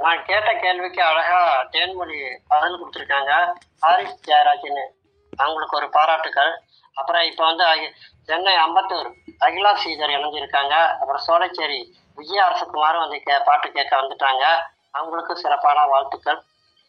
நான் கேட்ட கேள்விக்கு அழகா தேன்மொழி பதில் கொடுத்துருக்காங்க ஹாரிஸ் ஜெயராஜன் அவங்களுக்கு ஒரு பாராட்டுக்கள் அப்புறம் இப்போ வந்து அகி- சென்னை அம்பத்தூர் அகிலா ஸ்ரீதர் இணைஞ்சிருக்காங்க அப்புறம் சோலைச்சேரி விஜய அரசகுமாரும் வந்து கே பாட்டு கேட்க வந்துட்டாங்க அவங்களுக்கும் சிறப்பான வாழ்த்துக்கள்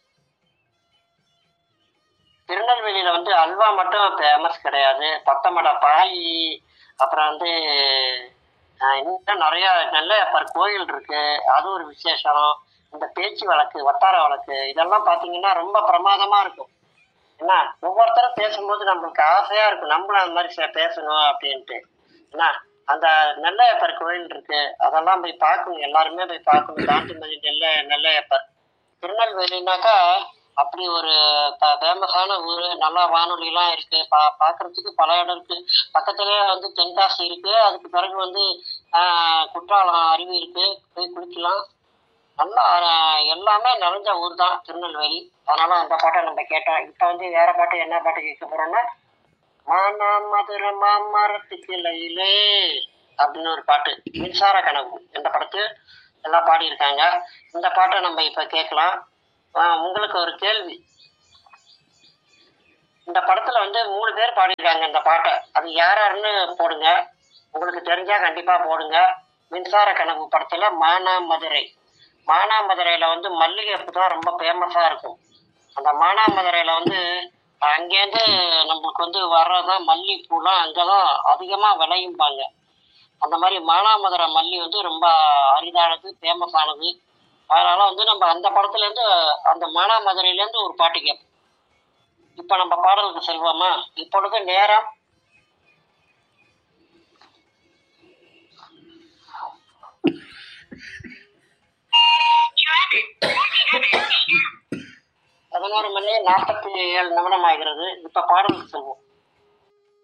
திருநெல்வேலியில வந்து அல்வா மட்டும் ஃபேமஸ் கிடையாது பத்தமட பாய் அப்புறம் வந்து ஆஹ், இன்னும் நிறைய நெல்லையப்பர் கோயில் இருக்கு அது ஒரு விசேஷம் இந்த பேச்சு வழக்கு வட்டார வழக்கு இதெல்லாம் பார்த்தீங்கன்னா ரொம்ப பிரமாதமா இருக்கும் என்ன ஒவ்வொருத்தரும் பேசும்போது நம்மளுக்கு ஆசையா இருக்கும் நம்மளும் அந்த மாதிரி சே- பேசணும் அப்படின்ட்டு என்ன அந்த நெல்லையப்பர் கோயில் இருக்கு அதெல்லாம் போய் பார்க்கணும் எல்லாருமே போய் பார்க்கணும் காந்திமதி நெல்லை நெல்லையப்பர் திருநெல்வேலினாக்கா அப்படி ஒரு ஃபேமஸான ஊர் நல்லா வானொலிலாம் இருக்கு பா பார்க்கறதுக்கு பல இடம் இருக்கு பக்கத்துலேயே வந்து தென்காசி இருக்கு அதுக்கு பிறகு வந்து ஆஹ், குற்றாலம் அருவி இருக்கு போய் குளிக்கலாம் நல்லா ஆஹ், எல்லாமே நிறைஞ்ச ஊர் தான் திருநெல்வேலி அதனால அந்த பாட்டை நம்ம கேட்டோம் இப்போ வந்து வேற பாட்டு என்ன பாட்டு கேட்க போறோம்னா மானா மதுரை மாமரத்துக்கு லையிலே அப்படின்னு ஒரு பாட்டு மின்சார கனவு இந்த படத்து எல்லாம் பாடியிருக்காங்க இந்த பாட்டை நம்ம இப்போ கேட்கலாம் ஆஹ் உங்களுக்கு ஒரு கேள்வி இந்த படத்துல வந்து மூணு பேர் பாடியிருக்காங்க இந்த பாட்டை அது யார் யாருன்னு போடுங்க உங்களுக்கு தெரிஞ்சா கண்டிப்பா போடுங்க மின்சார கனவு படத்துல மானா மதுரை மானா மதுரையில வந்து மல்லிகைப்பூ தான் ரொம்ப ஃபேமஸா இருக்கும் அந்த மானா மதுரையில வந்து அங்கேருந்து நம்மளுக்கு வந்து வர்றதான் மல்லிகைப்பூலாம் அங்கதான் அதிகமா விளையும்பாங்க அந்த மாதிரி மானாமதுரை மல்லி வந்து ரொம்ப அரிதானது ஃபேமஸ் ஆனது அதனால வந்து நம்ம அந்த படத்துல இருந்து அந்த மானாமதுரையில இருந்து ஒரு பாட்டு கேட்போம் இப்ப நம்ம பாடலுக்கு செல்வோமா இப்பொழுது நேரம் பதினோரு மணி நாற்பத்தி ஏழு நிமிடம் ஆகிறது இப்ப பாடலுக்கு செல்வோம்